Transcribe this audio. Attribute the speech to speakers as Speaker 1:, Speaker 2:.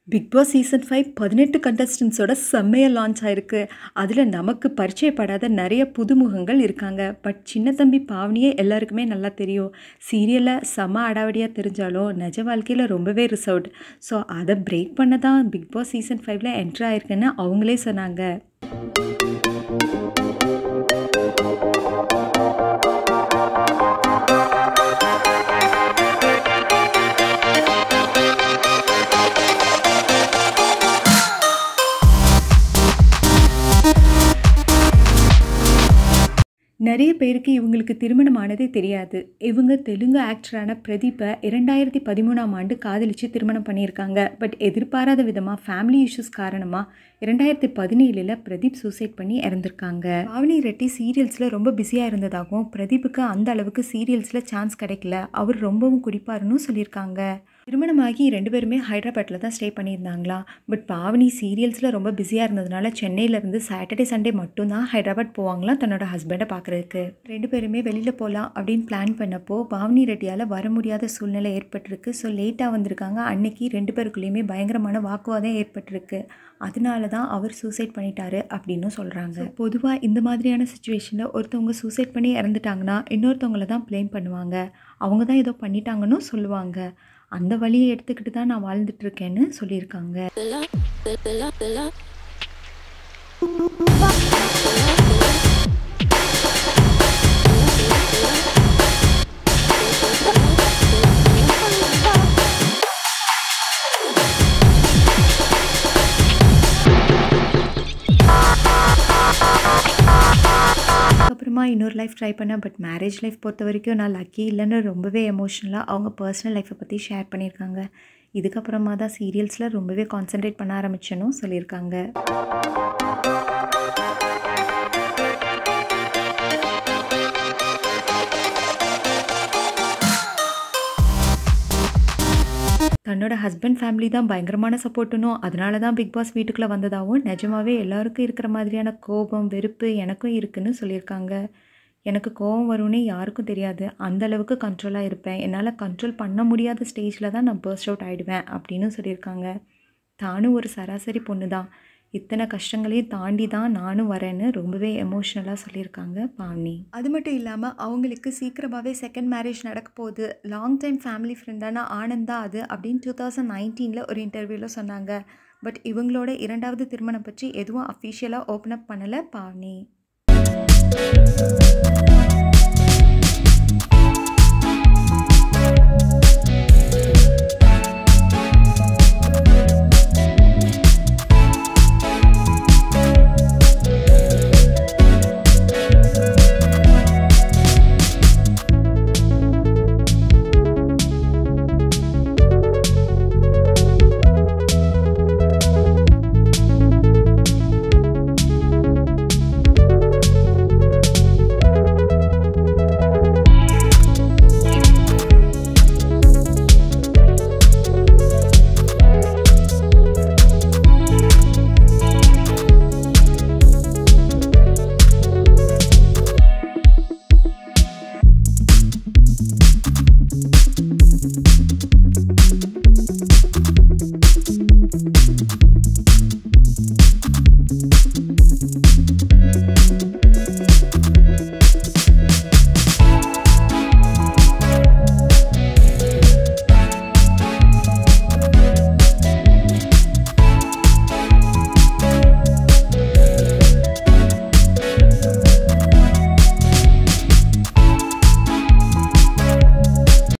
Speaker 1: big Boss season five பதினெட்டு கண்டஸ்டன்ஸோட செம்மையாக launch ஆயிருக்கு அதில் நமக்கு பரிச்சயப்படாத நிறைய புதுமுகங்கள் இருக்காங்க பட் சின்ன தம்பி பாவனியே எல்லாருக்குமே நல்லா தெரியும் சீரியலில் செம அடாவடியாக தெரிஞ்சாலும் நிஜ வாழ்க்கையில் ரொம்பவே ரிசர்வ்ட் ஸோ அதை பிரேக் பண்ண தான் பிக் பாஸ் சீசன் ஃபைவ்ல என்ட்ரு ஆயிருக்குன்னு அவங்களே சொன்னாங்க நிறைய பேருக்கு இவங்களுக்கு திருமணமானதே தெரியாது இவங்க தெலுங்கு ஆக்டரான பிரதீப்பை இரண்டாயிரத்தி பதிமூணாம் ஆண்டு காதலித்து திருமணம் பண்ணியிருக்காங்க பட் எதிர்பாராத விதமாக ஃபேமிலி இஷ்யூஸ் காரணமாக இரண்டாயிரத்தி பதினேழில் பிரதீப் சூசைட் பண்ணி இறந்துருக்காங்க பாவனி ரெட்டி சீரியல்ஸில் ரொம்ப பிஸியாக இருந்ததாகவும் பிரதீப்புக்கு அந்த அளவுக்கு சீரியல்ஸில் சான்ஸ் கிடைக்கல அவர் ரொம்பவும் குடிப்பாருன்னு சொல்லியிருக்காங்க திருமணமாகி ரெண்டு பேருமே ஹைதராபாத்தில் தான் ஸ்டே பண்ணியிருந்தாங்களா பட் பாவனி சீரியல்ஸில் ரொம்ப பிஸியாக இருந்ததுனால சென்னையிலேருந்து சாட்டர்டே சண்டே மட்டும்தான் ஹைதராபாத் போவாங்களாம் தன்னோட ஹஸ்பண்டை பார்க்குறதுக்கு ரெண்டு பேருமே வெளியில் போகலாம் அப்படின்னு பிளான் பண்ணப்போ பாவனி ரெட்டியால் வர முடியாத சூழ்நிலை ஏற்பட்டிருக்கு ஸோ லேட்டாக வந்திருக்காங்க அன்னைக்கு ரெண்டு பேருக்குள்ளேயுமே பயங்கரமான வாக்குவாதம் ஏற்பட்டிருக்கு அதனால தான் அவர் சூசைட் பண்ணிட்டாரு அப்படின்னு சொல்கிறாங்க பொதுவாக இந்த மாதிரியான சுச்சுவேஷனில் ஒருத்தவங்க சூசைட் பண்ணி இறந்துட்டாங்கன்னா இன்னொருத்தவங்கள தான் ப்ளேம் பண்ணுவாங்க அவங்க தான் ஏதோ பண்ணிட்டாங்கன்னு சொல்லுவாங்க அந்த வழியை எடுத்துக்கிட்டு தான் நான் வாழ்ந்துட்டு இருக்கேன்னு சொல்லியிருக்காங்க அப்புறமா இன்னொரு லைஃப் ட்ரை பண்ணேன் பட் மேரேஜ் லைஃப் பொறுத்த வரைக்கும் நான் லக்கி இல்லைன்னு ரொம்பவே எமோஷ்னலாக அவங்க பர்சனல் லைஃப்பை பற்றி ஷேர் பண்ணியிருக்காங்க இதுக்கப்புறமா தான் சீரியல்ஸில் ரொம்பவே கான்சென்ட்ரேட் பண்ண ஆரம்பிச்சேன்னு சொல்லியிருக்காங்க தன்னோட ஹஸ்பண்ட் ஃபேமிலி தான் பயங்கரமான சப்போர்ட்டுனும் அதனால தான் பிக் பாஸ் வீட்டுக்குள்ளே வந்ததாகவும் நிஜமாவே எல்லாருக்கும் இருக்கிற மாதிரியான கோபம் வெறுப்பு எனக்கும் இருக்குன்னு சொல்லியிருக்காங்க எனக்கு கோபம் வரும்னே யாருக்கும் தெரியாது அந்த அளவுக்கு கண்ட்ரோலாக இருப்பேன் என்னால் கண்ட்ரோல் பண்ண முடியாத ஸ்டேஜில் தான் நான் பர்ஸ்ட் அவுட் ஆகிடுவேன் அப்படின்னு சொல்லியிருக்காங்க தானும் ஒரு சராசரி பொண்ணு தான் இத்தனை கஷ்டங்களையும் தாண்டி தான் நானும் வரேன்னு ரொம்பவே எமோஷ்னலாக சொல்லியிருக்காங்க பாவனி அது மட்டும் இல்லாமல் அவங்களுக்கு சீக்கிரமாகவே செகண்ட் மேரேஜ் நடக்க போகுது லாங் டைம் ஃபேமிலி ஃப்ரெண்டான ஆனந்த் தான் அது அப்படின்னு டூ தௌசண்ட் நைன்டீனில் ஒரு இன்டர்வியூவில் சொன்னாங்க பட் இவங்களோட இரண்டாவது திருமணம் பற்றி எதுவும் அஃபிஷியலாக ஓப்பன் அப் பண்ணலை பாவனி